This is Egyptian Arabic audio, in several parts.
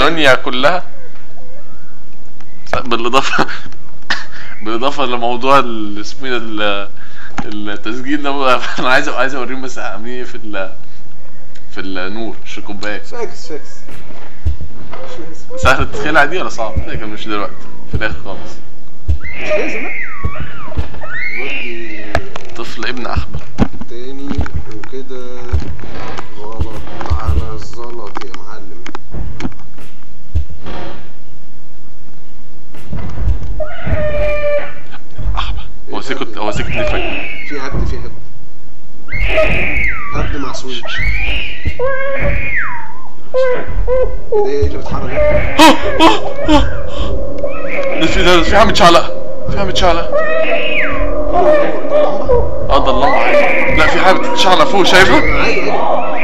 الدنيا كلها بالاضافه بالاضافه لموضوع ال- اسمه ايه ده ال- التسجيل ده بقى انا عايز عايز اوريهم بس عاملين ايه في ال في النور مش الكوبايه فاكس فاكس سهل تتخيل دي ولا صعب؟ لكن مش دلوقتي في الاخر خالص مش لازم لا نودي طفل ابن احمد تاني وكده غلط على الزلط يا معلم احمد هو سكت هو سكت ليه فجأة في هبد في هبد هبد مع سويتش ايه ده ايه اللي بيتحرك ده؟ ده في ده في حاجه متشعلقه في حاجه متشعلقه اه ده اللمبه عادي لا في حاجه بتتشعلق فوق شايفها؟ عادي عادي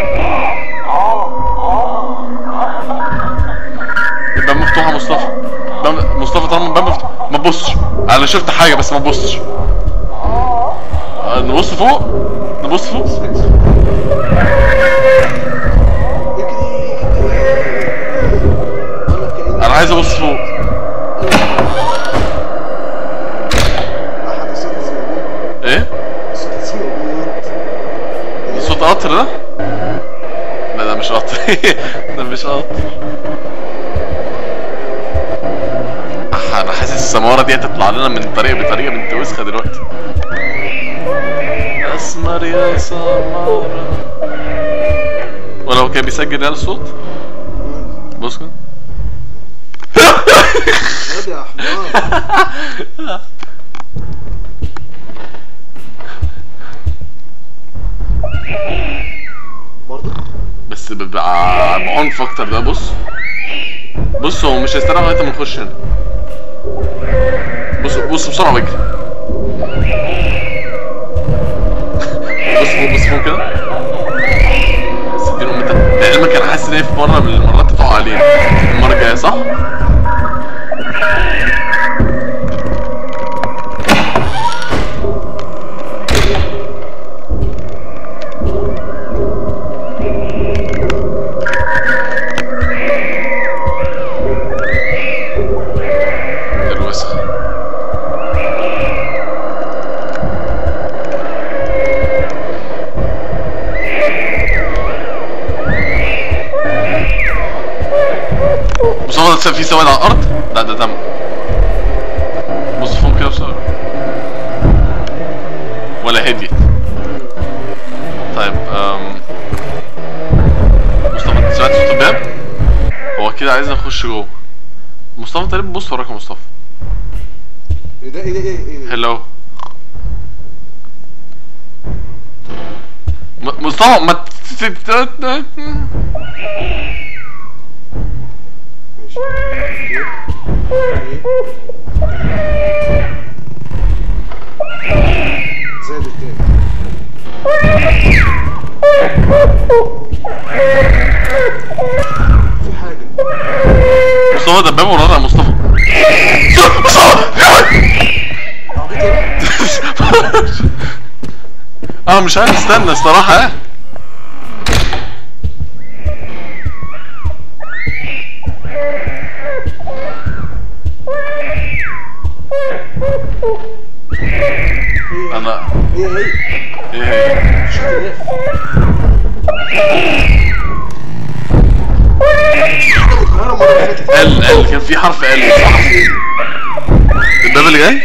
الباب مفتوح يا مصطفى الباب- مصطفى طالما الباب مفتوح ما تبصش انا شفت حاجه بس ما تبصش آه، نبص فوق نبص فوق انا عايز ابص فوق احد الصوت لازم موجود ايه الصوت لازم موجود صوت قطر ده لا ده مش قطر ده مش قطر آه، انا حاسس السمارة دي هتطلع لنا من طريقة بطريقة بنت وسخة دلوقتي اسمر يا سمارة ولو كان بيسجل يعني الصوت بص كده يا يا حمار برضه بس بيبقى بعنف اكتر ده بص بص هو مش هيستنى لغايه ما نخش هنا بص بص بسرعه واجري بص فوق بص فوق كده بس اديله متى لعلمك انا حاسس ان هي في مره من المرات تقع علينا المره الجايه صح؟ الوسخ مصطفى ده في سواد على الارض لا ده دم بص فوق كده بسرعه ولا هديت طيب أم... مصطفى انت سمعت صوت الباب هو كده عايزنا نخش جوه مصطفى تقريبا بص وراك يا مصطفى ايه ده ايه ده ايه ايه ده؟ هلو م- مصطفى ما ت- ت- ت- ماشي ايه ايه زاد التاني في حاجة مصطفى ده الباب ورانا يا مصطفى مصطفى عبيط ايه؟ انا مش عارف استنى الصراحه اه انا ايه ايه ايه هي مش اختلاف متكررة مرة اللي فاتت ال ال كان في حرف ال صح الباب اللي جاي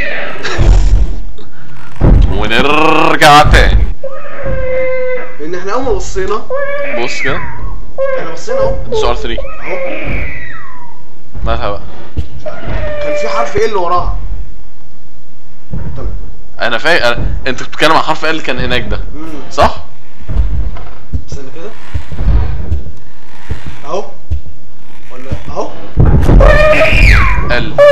ونرجع تاني لان احنا اول ما بصينا بص كده احنا بصينا اهو سؤال 3 اهو مالها بقى كان في حرف ايه اللي وراها تمام انا فاهم أنا... انت بتتكلم عن حرف ال كان هناك ده امم صح استنى كده اهو ولا اهو ال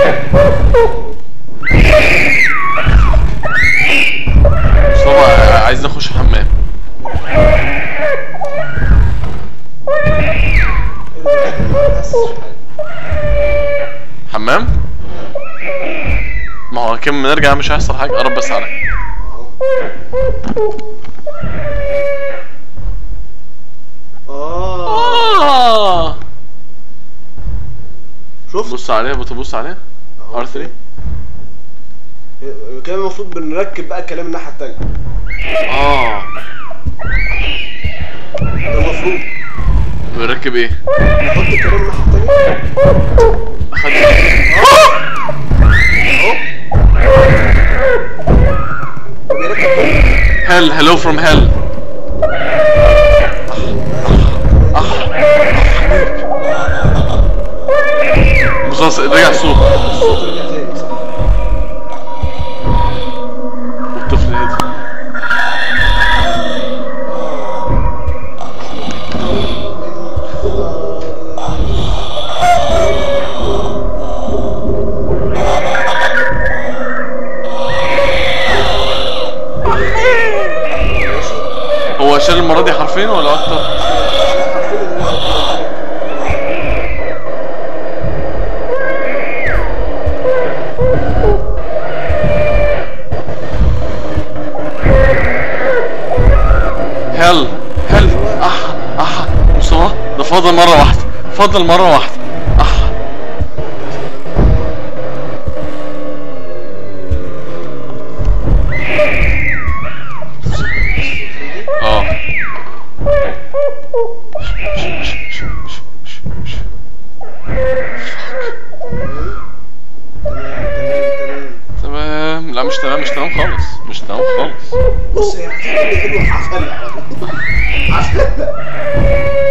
مصطفى عايز نخش حمام بس حمام ما هو كم نرجع مش هيحصل حاجه قرب بس عليا اه اه شفت بص عليها بتبص عليها أهو. R3 كده المفروض بنركب بقى الكلام الناحيه التانيه اه ده المفروض بنركب ايه نحط الكلام الناحيه التانيه خد اهو وبيركب تاني هل هلو فروم هل بص رجع الصوت الصوت رجع تاني صح والطفل هدي ماشي هو شال المرة دي حرفين ولا أكتر؟ هل هل أح أح مصطفى ده فاضل مرة واحدة فاضل مرة واحدة أح اه تمام تمام تمام لا مش تمام مش تمام خالص مش تمام خالص بص هي هتعمل حلوه عسل على طول عسل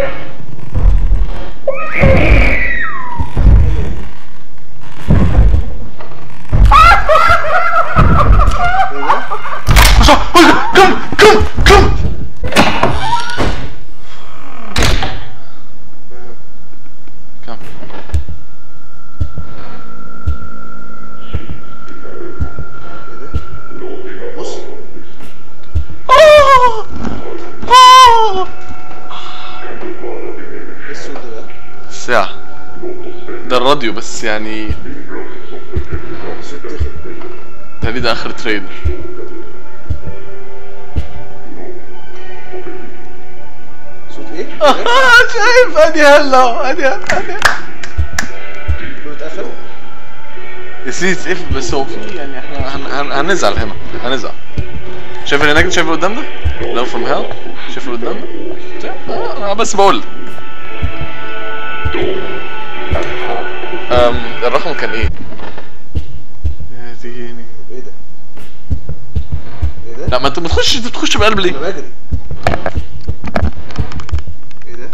ايه ده؟ صح كم كم كم كم ايه ده؟ بص ايه الصوت ده بقى؟ الساعة ده الراديو بس يعني صوت تخن تاني ده اخر تريلر صوت ايه؟ شايف ادي هلا ادي ادي لو اتقفل نسيت يتقفل بس هو في يعني احنا هن... هن... هنزعل هنا هنزعل شايف اللي هناك شايف اللي قدام ده؟ لو فروم هيل شايف اللي قدام ده؟ شايف؟ آه، انا بس بقول لك. أم الرقم كان ايه؟ يا ديني ايه ده؟ ايه ده؟ لا ما انت ما تخش انت تخش بقلب ليه؟ انا بجري ايه ده؟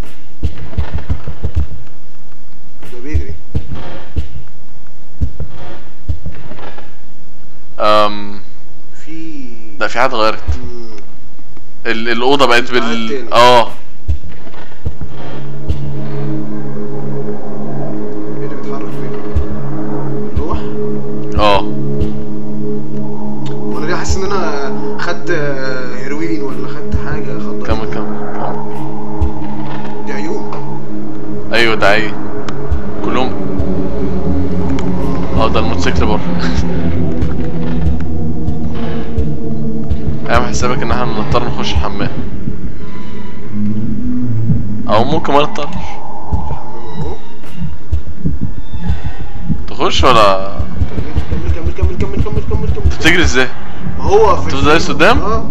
ده بيجري أم في لا في حاجه اتغيرت مم. ال... الاوضه بقت عاد بال تاني. اه ايه اللي بيتحرك فيه؟ الروح؟ اه وانا ليه حاسس ان انا خدت آه، هيروين ولا خدت حاجه خدت كمل كمل كمل دي عيون ايوه ده ايه كلهم اه ده الموتوسيكل بره اعمل حسابك ان احنا نضطر نخش الحمام او ممكن ما نضطرش اهو تخش ولا كمل كمل كمل كمل كمل كمل كمل بتجري ازاي ما هو في تفضل دايس قدام؟ اه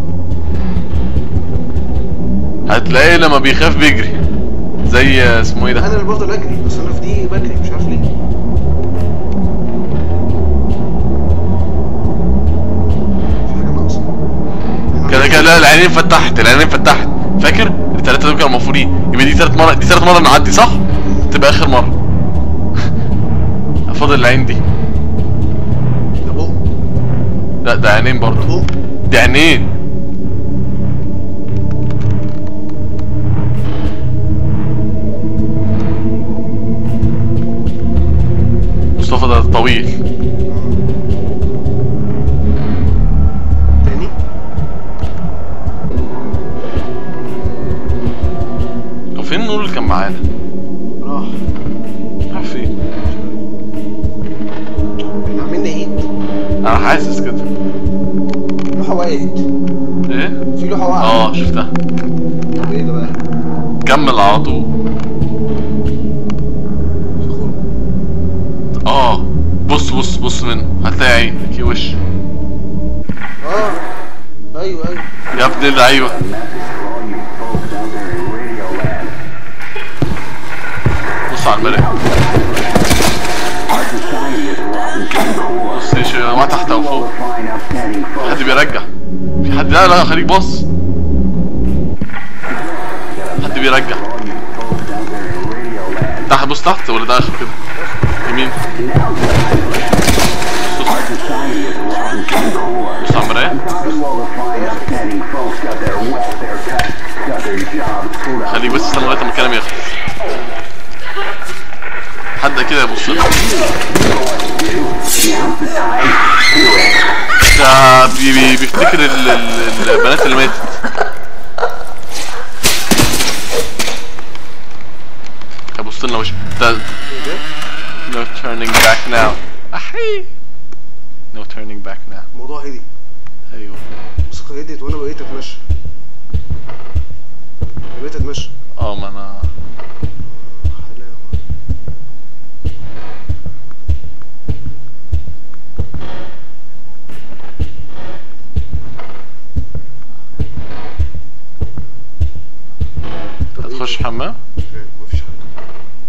هتلاقيه لما بيخاف بيجري زي اسمه ايه انا ده اللي بفضل اجري بس انا في دي بجري مش عارف ليه في حاجه ناقصه إحنا كده كده لا العينين فتحت العينين فتحت فاكر التلاتة دول كانوا مفروضين يبقى دي تالت مرة دي تالت مرة نعدي صح؟ تبقى آخر مرة فاضل العين دي ده بوم لا ده عينين ده برضه بوم دي عينين مصطفى ده طويل تاني هو فين النور اللي كان معانا؟ راح راح فين؟ احنا عاملين ايد انا حاسس كده لوحه وقعت ايه؟ في لوحه وقعت اه شفتها طب ايه ده بقى كمل على طول فخور اه بص بص بص منه هتلاقي عين في وش اه ايوه ايوه يا ابن اللعيبه بص على المرايه بص ايش ما تحت او فوق في حد بيرجع في حد لا لا خليك بص حد بيرجع تحت بص تحت ولا ده اخر كده يمين بص بص على المرايه خليك بس استنى لغايه ما الكلام يخلص حد كده يبص لك ده بي بي بيفتكر ال- ال- البنات اللي ماتت هيبص لنا وش ده ايه ده؟ no turning back now احي no turning back now الموضوع هدي ايوه الموسيقى هديت وانا بقيت اتمشى أنا بقيت اتمشى اه ما انا حلاوه طب إيه هتخش ده؟ حمام مش فاهم، مفيش حاجه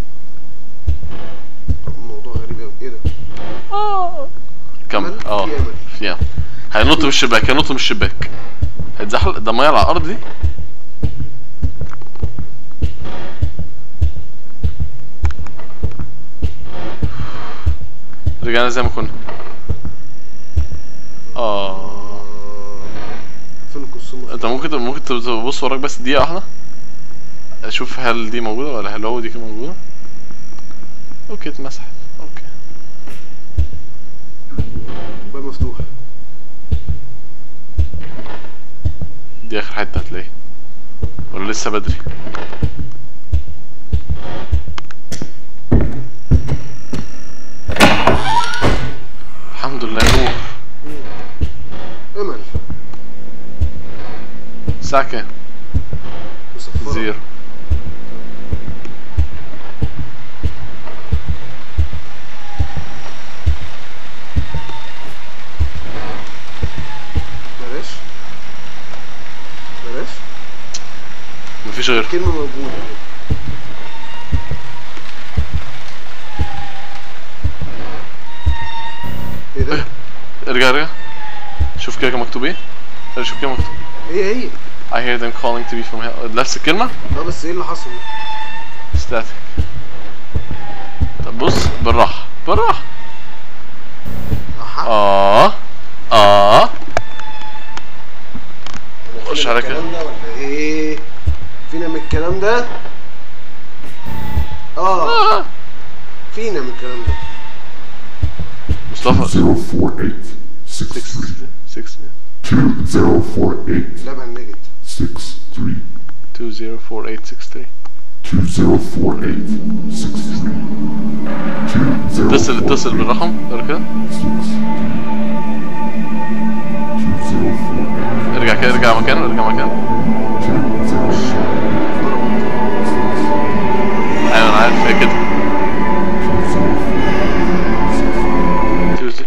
الموضوع غريب قوي ايه ده؟ كمل أمل؟ اه في أمل. في امل هينط من الشباك هينط من الشباك هيتزحلق ده ميه على الارض دي رجعنا زي ما كنا اه فين الكسوم انت ممكن ممكن تبص وراك بس دقيقة واحدة اشوف هل دي موجودة ولا هل هو دي كده موجودة اوكي اتمسحت اوكي الباب مفتوح دي اخر حتة هتلاقيها ولا لسه بدري الحمد لله نور امل الساعة كام؟ مصفرة زيرو بلاش بلاش مفيش غيره كلمة موجودة ايه ده؟ ارجع ارجع شوف كده كان مكتوب ايه ارجع شوف كده مكتوب هي هي I hear them calling to me from hell نفس الكلمة اه بس ايه اللي حصل؟ static طب بص بالراحة بالراحة اها اه اه خش فينا على من كده. الكلام ده ولا ايه؟ فينا من الكلام ده؟ اه آه. فينا من الكلام ده مصطفى 048 6 6 2048 لبن نجد 63 204863 2048 63 اتصل اتصل بالرقم اقرا كده ارجع كده ارجع مكانه ارجع مكانه ايوه انا عارف هي كده توزي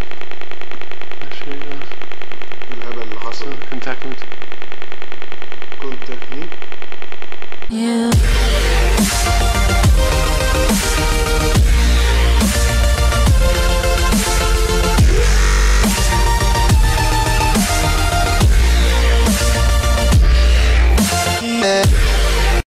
الهبل اللي حصل كونتاكت كنت مين؟ You